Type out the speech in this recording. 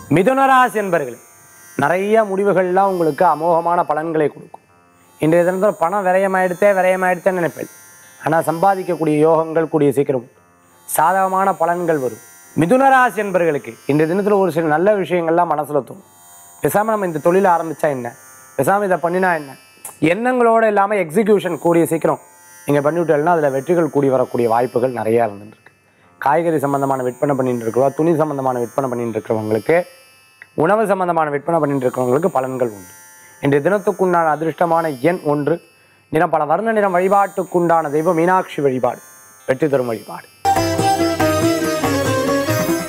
மிதுனராசி என்பர்களே நிறைய முடிவுகள்லாம் உங்களுக்கு அமோகமான பலன்களை கொடுக்கும் இன்றைய தினத்தில் பணம் விரயமாயிடுத்தே விரயமாயிடுத்தேன்னு நினைப்பேன் ஆனால் சம்பாதிக்கக்கூடிய யோகங்கள் கூடிய சீக்கிரம் உண்டு. சாதகமான பலன்கள் வரும் மிதுனராசி என்பர்களுக்கு இன்றைய தினத்தில் ஒரு சில நல்ல விஷயங்கள்லாம் மனசில் தோணும் பேசாமல் நம்ம இந்த தொழிலை ஆரம்பித்தா என்ன பேசாமல் இதை பண்ணினா என்ன எண்ணங்களோடு இல்லாமல் எக்ஸிக்யூஷன் கூடிய சீக்கிரம் நீங்கள் பண்ணிவிட்டீங்கன்னா அதில் வெற்றிகள் கூடி வரக்கூடிய வாய்ப்புகள் நிறையா இருந்துருக்கு காய்கறி சம்மந்தமான விற்பனை பண்ணிட்டு இருக்கிறவா துணி சம்மந்தமான விற்பனை பண்ணிட்டு இருக்கிறவங்களுக்கு உணவு சம்பந்தமான விற்பனை பண்ணிட்டு இருக்கிறவங்களுக்கு பலன்கள் உண்டு இன்றைய தினத்துக்குண்டான அதிர்ஷ்டமான எண் ஒன்று நிறம் பல வர்ண நிறம் வழிபாட்டுக்குண்டான தெய்வம் மீனாட்சி வழிபாடு வெற்றி தரும் வழிபாடு